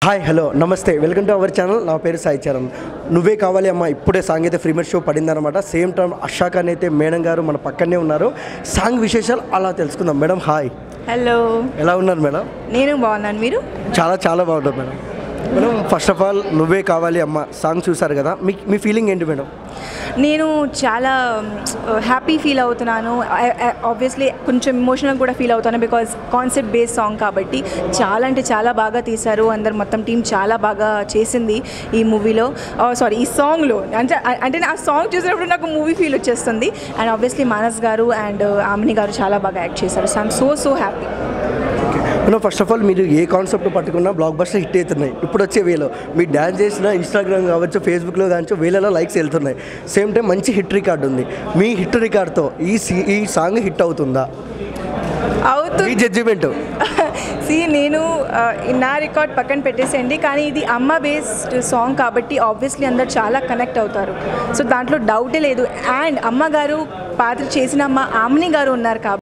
hi hello నమస్తే welcome to our channel నా పేరు సాయి చరణ్ నువ్వే కావాలి అమ్మ ఇప్పుడే సాంగ్ అయితే ఫ్రీమర్ షో పడిందనమాట సేమ్ టైం అషాక్ అని అయితే మేడం గారు మన పక్కనే ఉన్నారు సాంగ్ విశేషాలు అలా తెలుసుకుందాం మేడం హాయ్ హలో ఎలా ఉన్నారు మేడం నేను బాగున్నాను మీరు చాలా చాలా బాగుంటుంది madam madam first of all నువ్వే కావాలి అమ్మ సాంగ్ చూసారు కదా మీ మీ ఫీలింగ్ ఏంటి మేడం నేను చాలా హ్యాపీ ఫీల్ అవుతున్నాను ఆబ్వియస్లీ కొంచెం ఎమోషనల్ కూడా ఫీల్ అవుతాను బికాజ్ కాన్సెప్ట్ బేస్ సాంగ్ కాబట్టి చాలా అంటే చాలా బాగా తీశారు అందరు మొత్తం టీం చాలా బాగా చేసింది ఈ మూవీలో సారీ ఈ సాంగ్లో అంటే అంటే ఆ సాంగ్ చూసినప్పుడు నాకు మూవీ ఫీల్ వచ్చేస్తుంది and obviously Manas garu and Amini garu చాలా బాగా యాక్ట్ చేశారు so I'm so so happy madam first of all మీరు ఏ కాన్సెప్ట్ పట్టుకున్నా బ్లాక్ బస్టర్ హిట్ అవుతున్నాయి ఇప్పుడు వచ్చే వేలో మీరు డ్యాన్స్ చేసిన ఇన్స్టాగ్రామ్ కావచ్చు ఫేస్బుక్లో కావచ్చు వేలలో లైక్స్ వెళ్తున్నాయి సేమ్ టైం మంచి హిట్ రికార్డు ఉంది మీ హిట్ రికార్డ్తో ఈ సీ ఈ సాంగ్ హిట్ అవుతుందా అవుతుంది మీ జడ్జిమెంట్ సి నేను ఆ, నా రికార్డ్ పక్కన పెట్టేసేయండి కానీ ఇది అమ్మ బేస్డ్ సాంగ్ కాబట్టి ఆబ్వియస్లీ అందరు చాలా కనెక్ట్ అవుతారు సో దాంట్లో డౌటే లేదు అండ్ అమ్మగారు పాత్ర చేసిన అమ్మ ఆమ్ని గారు ఉన్నారు కాబట్టి